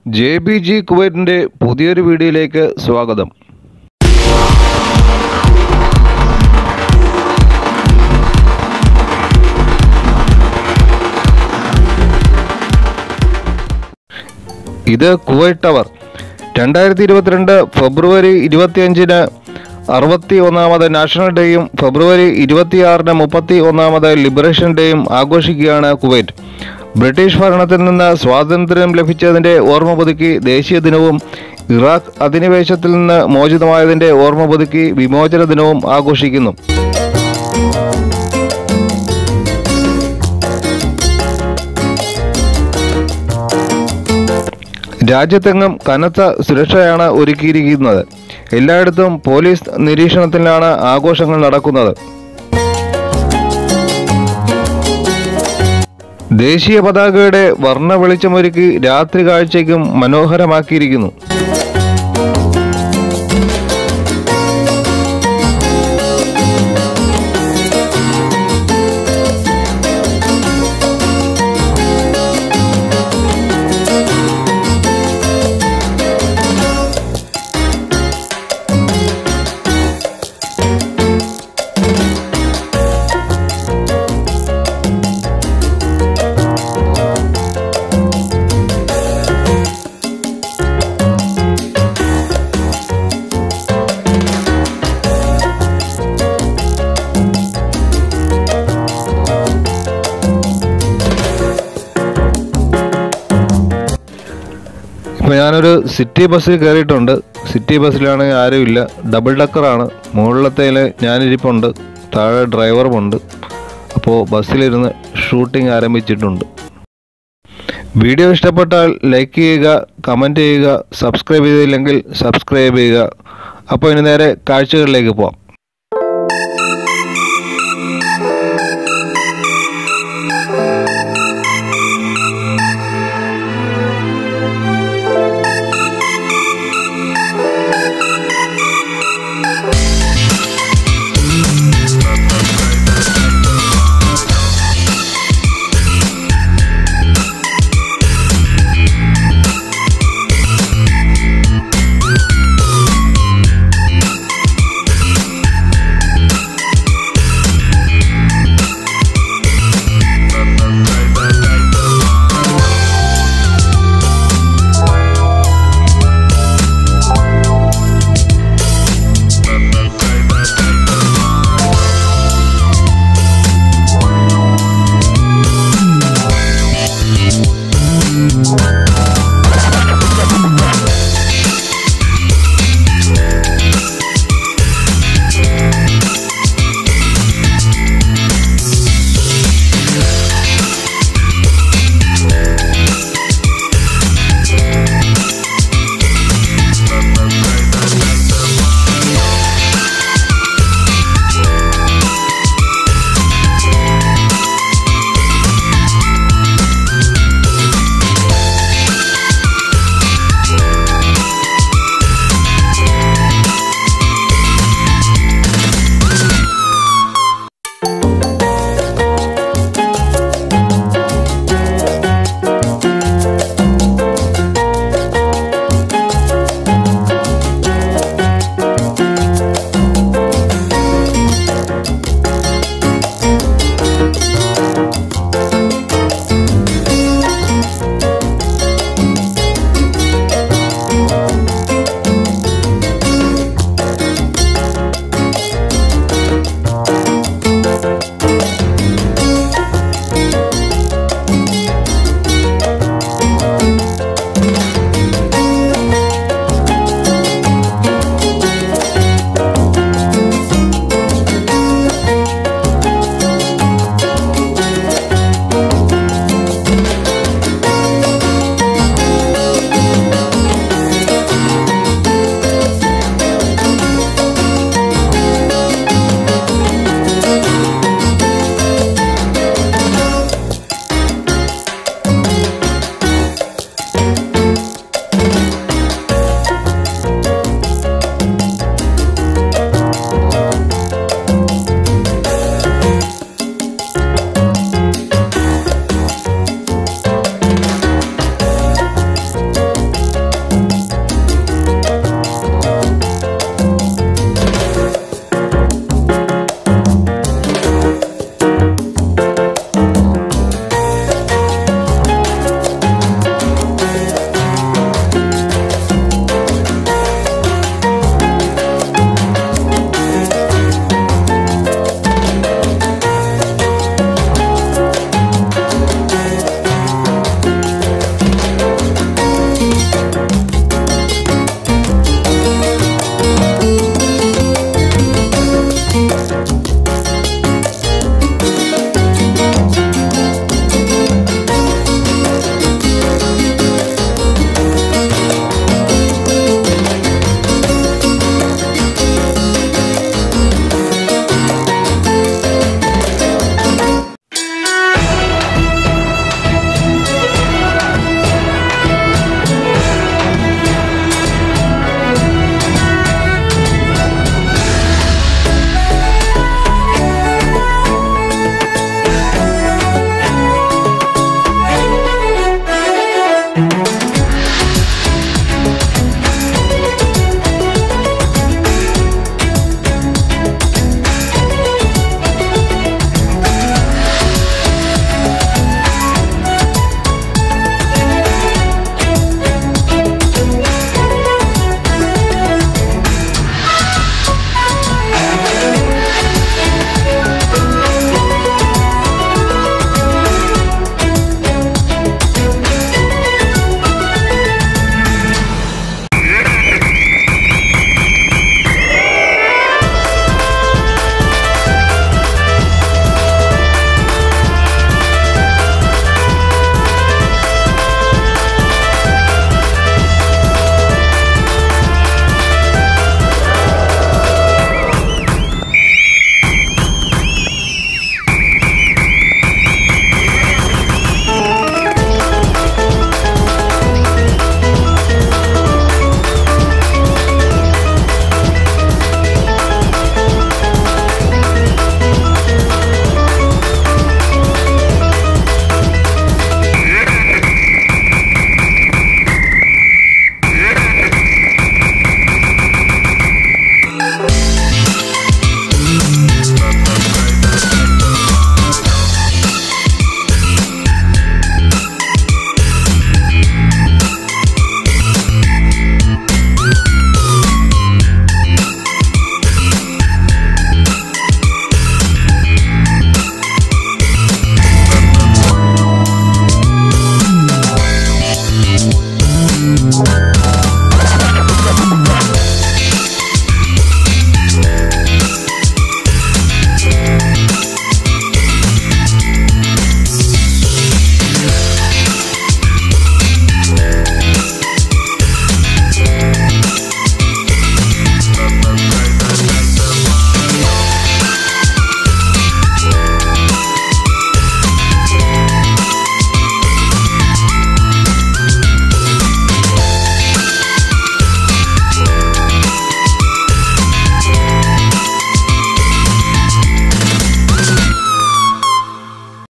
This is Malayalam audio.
ജെ ബി ജി കുവൈറ്റിൻ്റെ പുതിയൊരു വീഡിയോയിലേക്ക് സ്വാഗതം ഇത് കുവൈറ്റ് ടവർ രണ്ടായിരത്തി ഇരുപത്തിരണ്ട് ഫെബ്രുവരി ഇരുപത്തിയഞ്ചിന് അറുപത്തി ഒന്നാമത് നാഷണൽ ഡേയും ഫെബ്രുവരി ഇരുപത്തിയാറിന് മുപ്പത്തി ഒന്നാമത് ലിബറേഷൻ ഡേയും ആഘോഷിക്കുകയാണ് കുവൈറ്റ് ബ്രിട്ടീഷ് ഭരണത്തിൽ നിന്ന് സ്വാതന്ത്ര്യം ലഭിച്ചതിൻ്റെ ഓർമ്മ പുതുക്കി ദേശീയ ദിനവും ഇറാഖ് അധിനിവേശത്തിൽ നിന്ന് മോചിതമായതിൻ്റെ ഓർമ്മ പുതുക്കി വിമോചന ദിനവും ആഘോഷിക്കുന്നു രാജ്യത്തെങ്ങും കനത്ത സുരക്ഷയാണ് ഒരുക്കിയിരിക്കുന്നത് എല്ലായിടത്തും പോലീസ് നിരീക്ഷണത്തിലാണ് ആഘോഷങ്ങൾ നടക്കുന്നത് ദേശീയ പതാകയുടെ വർണ്ണ വെളിച്ചമൊരുക്കി രാത്രി കാഴ്ചയ്ക്കും മനോഹരമാക്കിയിരിക്കുന്നു ഇപ്പോൾ ഞാനൊരു സിറ്റി ബസ്സിൽ കയറിയിട്ടുണ്ട് സിറ്റി ബസ്സിലാണെങ്കിൽ ആരുമില്ല ഡബിൾ ഡക്കറാണ് മുകളിലത്തേൽ ഞാനിരിപ്പുണ്ട് താഴെ ഡ്രൈവറുമുണ്ട് അപ്പോൾ ബസ്സിലിരുന്ന് ഷൂട്ടിംഗ് ആരംഭിച്ചിട്ടുണ്ട് വീഡിയോ ഇഷ്ടപ്പെട്ടാൽ ലൈക്ക് ചെയ്യുക കമൻറ്റ് ചെയ്യുക സബ്സ്ക്രൈബ് ചെയ്തില്ലെങ്കിൽ സബ്സ്ക്രൈബ് ചെയ്യുക അപ്പോൾ ഇനി നേരെ കാഴ്ചകളിലേക്ക് പോവാം